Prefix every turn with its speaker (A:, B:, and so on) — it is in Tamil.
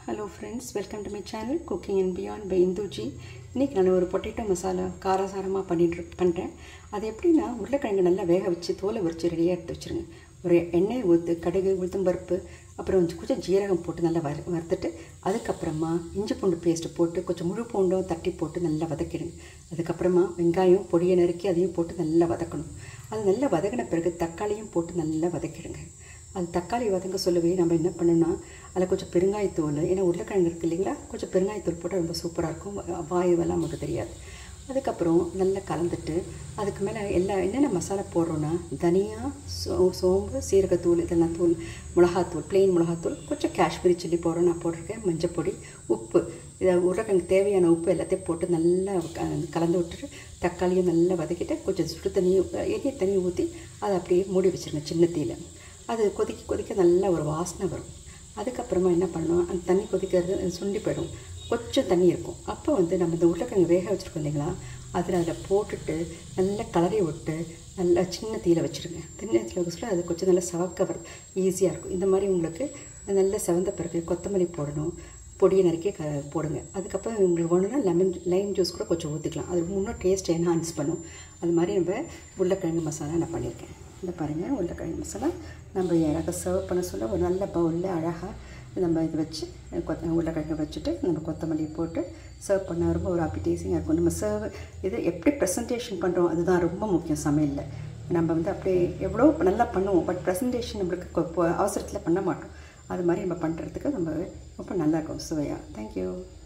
A: hello friends welcome to my channel cooking and beyond by Indhuji இன்றைக்கி நான் ஒரு பொட்டேட்டோ மசாலா காரசாரமாக பண்ணிட்டு பண்ணுறேன் அது எப்படின்னா உருளைக்கிழங்கு நல்லா வேக வச்சு தோலை உரிச்சு ரெடியாக எடுத்து வச்சுருங்க ஒரு எண்ணெய் ஊற்று கடுகு உளுத்தம்பருப்பு அப்புறம் கொஞ்சம் கொஞ்சம் ஜீரகம் போட்டு நல்லா வறு வறுத்துட்டு அதுக்கப்புறமா இஞ்சி பூண்டு பேஸ்ட்டு போட்டு கொஞ்சம் முழு பூண்டும் தட்டி போட்டு நல்லா வதக்கிடுங்க அதுக்கப்புறமா வெங்காயம் பொடியை நறுக்கி அதையும் போட்டு நல்லா வதக்கணும் அது நல்லா வதக்கின பிறகு தக்காளியும் போட்டு நல்லா வதக்கிடுங்க அது தக்காளி வதங்க சொல்லவே நம்ம என்ன பண்ணணும்னா அதில் கொஞ்சம் பெருங்காயத்தூள் ஏன்னா உருளைக்கிழங்கு இருக்குது இல்லைங்களா கொஞ்சம் பெருங்காயத்தூள் போட்டால் ரொம்ப சூப்பராக இருக்கும் வாயுவெல்லாம் நமக்கு தெரியாது அதுக்கப்புறம் நல்லா கலந்துட்டு அதுக்கு மேலே எல்லா என்னென்ன மசாலா போடுறோன்னா தனியா சோ சோம்பு சீரகத்தூள் இதெல்லாம் தூள் மிளகாத்தூள் ப்ளெயின் மிளகாத்தூள் கொஞ்சம் காஷ்மீரி சில்லி போடுறோம் நான் போட்டிருக்கேன் மஞ்சப்பொடி உப்பு இதை உருளைக்கிழங்கு தேவையான உப்பு எல்லாத்தையும் போட்டு நல்லா க- கலந்து விட்டுட்டு தக்காளியும் நல்லா வதக்கிட்டு கொஞ்சம் சுடு தண்ணி எண்ணெய் தண்ணி ஊற்றி அதை அப்படியே மூடி வச்சிருங்க சின்ன தீயில அது கொதிக்க கொதிக்க நல்ல ஒரு வாசனை வரும் அதுக்கப்புறமா என்ன பண்ணணும் அந்த தண்ணி கொதிக்கிறது அது சுண்டி போயிடும் கொஞ்சம் தண்ணி இருக்கும் அப்போ வந்து நம்ம இந்த உருளைக்கிழங்கு வேக வச்சுருக்கோம் இல்லைங்களா அதில் அதில் போட்டுட்டு நல்லா கலரி விட்டு நல்லா சின்ன தீயில வச்சுருங்க சின்ன தீயில வச்சுட்டு அது கொஞ்சம் நல்லா சவக்க வர ஈஸியாக இருக்கும் இந்த மாதிரி உங்களுக்கு நல்லா செவந்த பிறகு கொத்தமல்லி போடணும் பொடியை நறுக்கி க போடுங்க அதுக்கப்புறம் உங்களுக்கு ஒன்றுனா லெமன் லைம் ஜூஸ் கூட கொஞ்சம் ஊற்றிக்கலாம் அது இன்னும் டேஸ்ட் என்ஹான்ஸ் பண்ணும் அது மாதிரி நம்ம உருளைக்கிழங்கு மசாலா நான் பண்ணியிருக்கேன் இந்த பாருங்கள் உருளைக்கிழங்கு மசாலா நம்ம எனக்கு சர்வ் பண்ண சொல்ல ஒரு நல்ல பவுலில் அழகாக நம்ம இது வச்சு கொத்த உருளைக்கிழங்கு வச்சுட்டு நம்ம கொத்தமல்லி போட்டு சர்வ் பண்ண ரொம்ப ஒரு அப்பிடேசிங்காக இருக்கும் நம்ம சர்வ் இது எப்படி ப்ரெசன்டேஷன் பண்ணுறோம் அதுதான் ரொம்ப முக்கியம் சமையலில் நம்ம வந்து அப்படியே எவ்வளோ நல்லா பண்ணுவோம் பட் ப்ரெசன்டேஷன் நம்மளுக்கு கொ- கொ- அவசரத்தில் பண்ண மாட்டோம் அது மாதிரி நம்ம பண்ணுறதுக்கு நம்ம ரொம்ப நல்லா இருக்கும் சுவையாக தேங்க்யூ